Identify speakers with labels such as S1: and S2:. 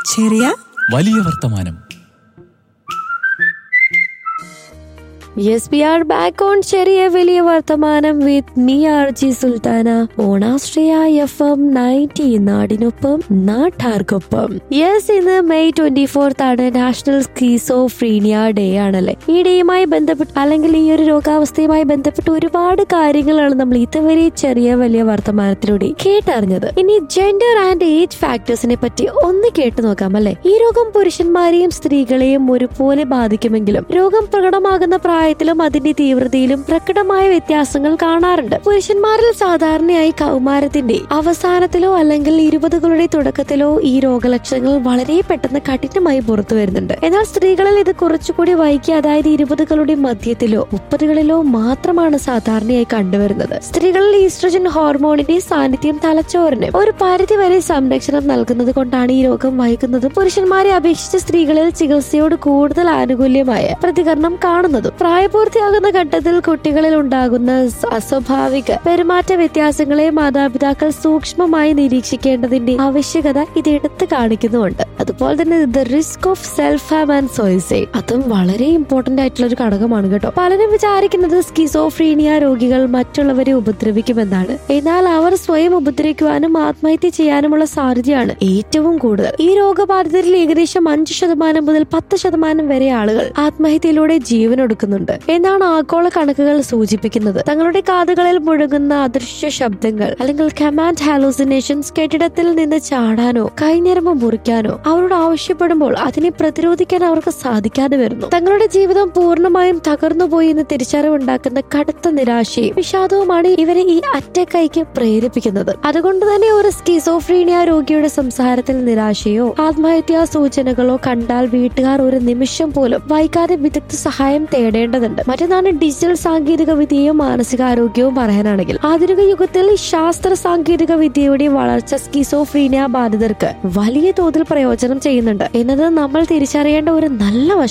S1: ചെറിയ
S2: വലിയ വർത്തമാനം
S3: yes we are back on ചെറിയ വലിയ വർത്തമാനം with me R J Sultana ഓണാശ്രയ എഫ് എം നയൻറ്റി നാടിനൊപ്പം നാട്ടാർക്കൊപ്പം യെസ് ഇന്ന് മെയ് ട്വന്റി ഫോർത്ത് ആണ് നാഷണൽ സ്കീസോഫ്രീനിയ ഡേ ആണല്ലേ ഈ ഡേയുമായി ബന്ധപ്പെട്ട് അല്ലെങ്കിൽ ഈ ഒരു രോഗാവസ്ഥയുമായി ബന്ധപ്പെട്ട് ഒരുപാട് കാര്യങ്ങളാണ് നമ്മൾ ഇതുവരെ ചെറിയ വലിയ വർത്തമാനത്തിലൂടെ കേട്ടറിഞ്ഞത് ഇനി ജെൻഡർ ആൻഡ് ഏജ് ഫാക്ടേഴ്സിനെ പറ്റി ഒന്ന് കേട്ടു നോക്കാം അല്ലെ ഈ രോഗം പുരുഷന്മാരെയും സ്ത്രീകളെയും ഒരുപോലെ ബാധിക്കുമെങ്കിലും രോഗം പ്രകടമാകുന്ന പ്രായത്തിലും അതിന്റെ തീവ്രതയിലും പ്രകടമായ വ്യത്യാസങ്ങൾ കാണാറുണ്ട് പുരുഷന്മാരിൽ സാധാരണയായി കൗമാരത്തിന്റെ അവസാനത്തിലോ അല്ലെങ്കിൽ ഇരുപതുകളുടെ തുടക്കത്തിലോ ഈ രോഗലക്ഷണങ്ങൾ വളരെ പെട്ടെന്ന് കഠിനമായി പുറത്തു വരുന്നുണ്ട് എന്നാൽ സ്ത്രീകളിൽ ഇത് കുറച്ചുകൂടി വൈകി അതായത് ഇരുപതുകളുടെ മധ്യത്തിലോ മുപ്പതുകളിലോ മാത്രമാണ് സാധാരണയായി കണ്ടുവരുന്നത് സ്ത്രീകളിൽ ഈസ്ട്രജൻ ഹോർമോണിന്റെ സാന്നിധ്യം തലച്ചോറിന് ഒരു പരിധി വരെ സംരക്ഷണം നൽകുന്നത് കൊണ്ടാണ് ഈ രോഗം വൈകുന്നതും പുരുഷന്മാരെ അപേക്ഷിച്ച് സ്ത്രീകളിൽ ചികിത്സയോട് കൂടുതൽ ആനുകൂല്യമായ പ്രതികരണം കാണുന്നതും പ്രായപൂർത്തിയാകുന്ന ഘട്ടത്തിൽ കുട്ടികളിൽ ഉണ്ടാകുന്ന സ- അസ്വാഭാവിക പെരുമാറ്റ വ്യത്യാസങ്ങളെ മാതാപിതാക്കൾ സൂക്ഷ്മമായി നിരീക്ഷിക്കേണ്ടതിന്റെ ആവശ്യകത ഇത് എടുത്തു കാണിക്കുന്നുമുണ്ട് അതുപോലെ തന്നെ the risk of self harm and suicide അതും വളരെ ഇമ്പോർട്ടന്റ് ആയിട്ടുള്ള ഒരു ഘടകമാണ് കേട്ടോ പലരും വിചാരിക്കുന്നത് സ്കിസോഫ്രീനിയ രോഗികൾ മറ്റുള്ളവരെ ഉപദ്രവിക്കുമെന്നാണ് എന്നാൽ അവർ സ്വയം ഉപദ്രവിക്കുവാനും ആത്മഹത്യ ചെയ്യാനുമുള്ള സാധ്യതയാണ് ഏറ്റവും കൂടുതൽ ഈ രോഗബാധിതരിൽ ഏകദേശം അഞ്ച് ശതമാനം മുതൽ പത്ത് ശതമാനം വരെ ആളുകൾ ആത്മഹത്യയിലൂടെ ജീവനൊടുക്കുന്നുണ്ട് എന്നാണ് ആഗോള കണക്കുകൾ സൂചിപ്പിക്കുന്നത് തങ്ങളുടെ കാതുകളിൽ മുഴങ്ങുന്ന അദൃശ്യ ശബ്ദങ്ങൾ അല്ലെങ്കിൽ കമാൻഡ് ഹാലോസിനേഷൻസ് കെട്ടിടത്തിൽ നിന്ന് ചാടാനോ കൈഞ്ഞരമ്പ് മുറിക്കാനോ അവരോട് ആവശ്യപ്പെടുമ്പോൾ അതിനെ പ്രതിരോധിക്കാൻ അവർക്ക് സാധിക്കാതെ വരുന്നു തങ്ങളുടെ ജീവിതം പൂർണ്ണമായും തകർന്നുപോയി എന്ന് തിരിച്ചറിവുണ്ടാക്കുന്ന കടുത്ത നിരാശയും വിഷാദവുമാണ് ഇവരെ ഈ അറ്റക്കൈക്ക് പ്രേരിപ്പിക്കുന്നത് അതുകൊണ്ട് തന്നെ ഒരു സ്കിസോഫ്രീനിയ രോഗിയുടെ സംസാരത്തിൽ നിരാശയോ ആത്മഹത്യാ സൂചനകളോ കണ്ടാൽ വീട്ടുകാർ ഒരു നിമിഷം പോലും വൈകാതെ വിദഗ്ധ സഹായം തേടേണ്ടതുണ്ട് മറ്റൊന്നാണ് ഡിജിറ്റൽ സാങ്കേതിക വിദ്യയും മാനസികാരോഗ്യവും പറയാനാണെങ്കിൽ ആധുനിക യുഗത്തിൽ ശാസ്ത്ര സാങ്കേതിക വിദ്യയുടെ വളർച്ച സ്കിസോഫ്രീനിയ ബാധിതർക്ക് വലിയ തോതിൽ പ്രയോജനം ചെയ്യുന്നുണ്ട് എന്നത് നമ്മൾ തിരിച്ചറിയേണ്ട ഒരു നല്ല വശം